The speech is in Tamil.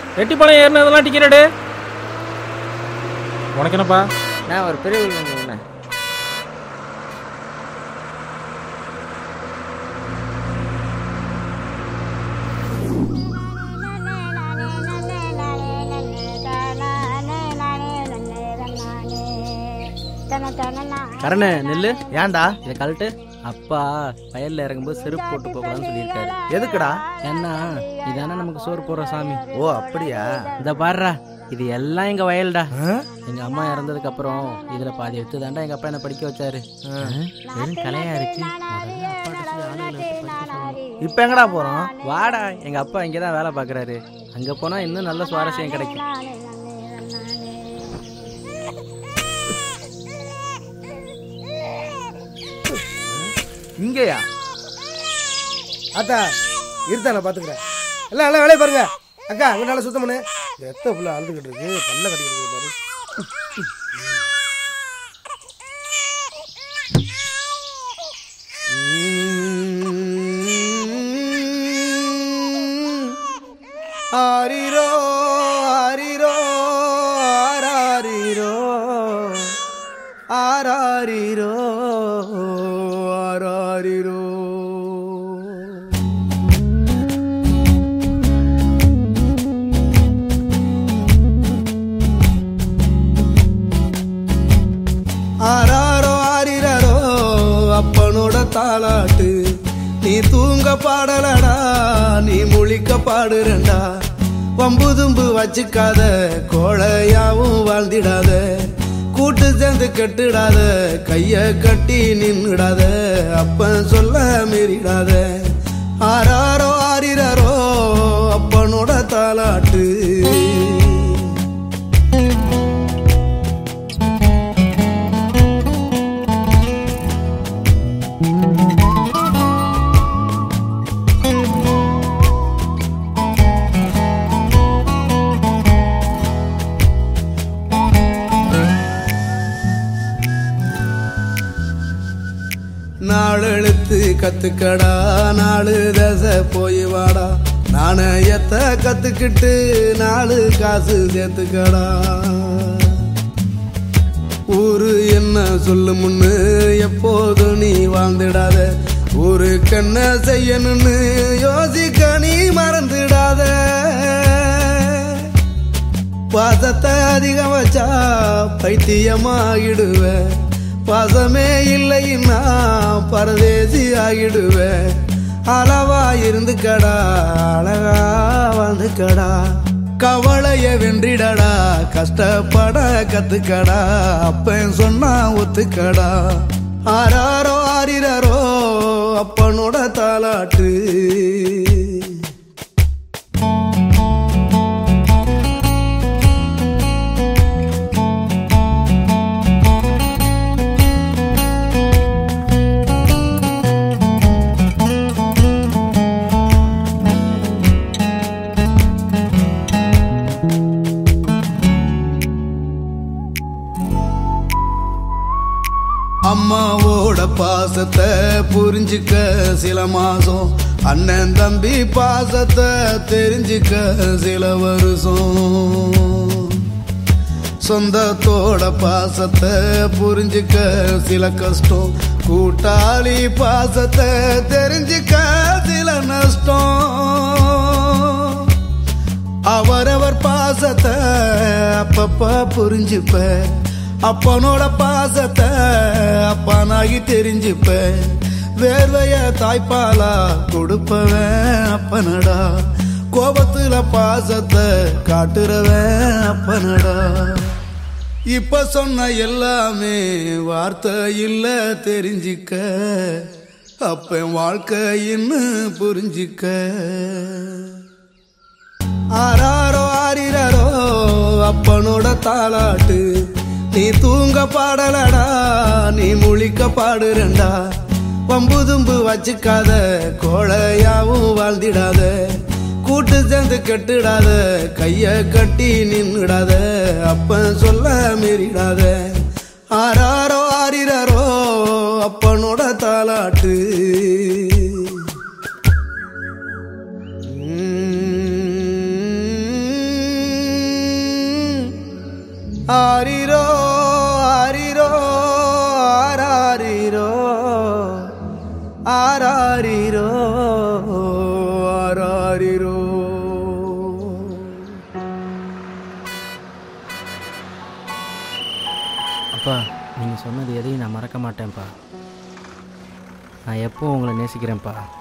ரெட்டிப்பாளையம் ஏறினதெல்லாம் டிக்கெட் எடு உனக்கு என்னப்பா நான் ஒரு பெரிய வீடு கரண நெல்லு ஏன்டா இதை கழட்டு அப்பா வயல்ல இறங்கும்போது செருப்பு போட்டு போகலாம்னு சொல்லியிருக்காரு எதுக்குடா ஏன்னா இதானே நமக்கு சோறு போடுற சாமி ஓ அப்படியா இந்த பாருடா இது எல்லாம் எங்க வயல்டா ஆ? எங்க அம்மா இறந்ததுக்கு அப்புறம் இதுல பாதி எடுத்து தாண்டா எங்க அப்பா என்ன படிக்க வச்சாரு ஆ, வெறும் கலையா இருக்கு முதல்ல அப்பாட்ட சொல்லி ஆளுங்களை வச்சு படிக்க சொல்லணும். இப்ப எங்கடா போறோம் வாடா எங்க அப்பா இங்கதான் வேலை பாக்குறாரு அங்க போனா இன்னும் நல்ல சுவாரஸ்யம் கிடைக்கும் இங்கயா அத்தா இருத்தா நான் பாத்துக்கிறேன் எல்லாம் எல்லாம் வேலையை பாருங்க அக்கா அங்க நல்லா சுத்தம் பண்ணு இந்த எத்த ஃபுல்லா அழுதுகிட்டு இருக்கு பல்ல கட்டிக்கிட்டு இருக்கு பாரு ஆரிரோ ஆரிரோ ஆராரிரோ ஆராரிரோ ஆராரிரோ ஆராரோ ஆரிரோ அப்பனோட தாளாட்டு நீ தூங்க பாடலடா நீ முழிக்க பாடுறண்டா வம்பு தும்பு வச்சுக்காத கோழையாவும் வாழ்ந்திடாத கூட்டு சேர்ந்து கெட்டுடாத கைய கட்டி நின்னுடாத அப்பன் சொல்ல மீறிடாத ஆராரோ ஆரிரோ அப்பனோட தாளாட்டு நாளெழுத்து கத்துக்கடா நாலு தசை போய் வாடா நாணயத்த கத்துக்கிட்டு நாலு காசு சேர்த்துக்கடா ஊரு என்ன சொல்லு முன்னு எப்போது நீ வாழ்ந்துடாத ஊருக்கு என்ன செய்யணும்னு யோசிக்க நீ மறந்துடாத பாசத்தை அதிகம் வச்சா பைத்தியமாகிடுவ பாசமே இல்லைன்னா பரதேசி ஆகிடுவ அளவா இருந்துக்கடா அழகா வந்துக்கடா கவலைய வென்றிடடா கஷ்டப்பட கத்துக்கடா அப்பன் சொன்னா ஒத்துக்கடா ஆராரோ ஆரிரரோ அப்பனோட தாலாட்டு அம்மாவோட பாசத்தை புரிஞ்சுக்க சில மாசம் அண்ணன் தம்பி பாசத்தை தெரிஞ்சுக்க சில வருஷம் சொந்தத்தோட பாசத்தை புரிஞ்சுக்க சில கஷ்டம் கூட்டாளி பாசத்தை தெரிஞ்சுக்க சில நஷ்டம் அவரவர் பாசத்தை அப்பப்ப புரிஞ்சுப்ப அப்பனோட பாசத்தை அப்பனாகி தெரிஞ்சுப்ப வேர்வைய தாய்ப்பாலா கொடுப்பவன் அப்பனடா கோபத்துல பாசத்தை காட்டுறவன் அப்பனடா இப்ப சொன்ன எல்லாமே வார்த்தை இல்ல தெரிஞ்சுக்க அப்ப வாழ்க்கைன்னு புரிஞ்சுக்க ஆராரோ ஆரிரரோ அப்பனோட தாளாட்டு நீ தூங்க பாடலடா நீ முழிக்க பாடுறண்டா வம்பு தும்பு வச்சுக்காத கோழையாவும் வாழ்ந்திடாத கூட்டு சேர்ந்து கெட்டுடாத கைய கட்டி நின்னுடாத அப்பன் சொல்ல மீறிடாத ஆராரோ ஆரிரரோ அப்பனோட தாளாட்டு ஆரிரோ ஆரிரோ ஆராரிரோ ஆராரிரோ ஆராரிரோ அப்பா நீங்கள் சொன்னது எதையும் நான் மறக்க மாட்டேன்ப்பா நான் எப்பவும் உங்களை நேசிக்கிறேன்ப்பா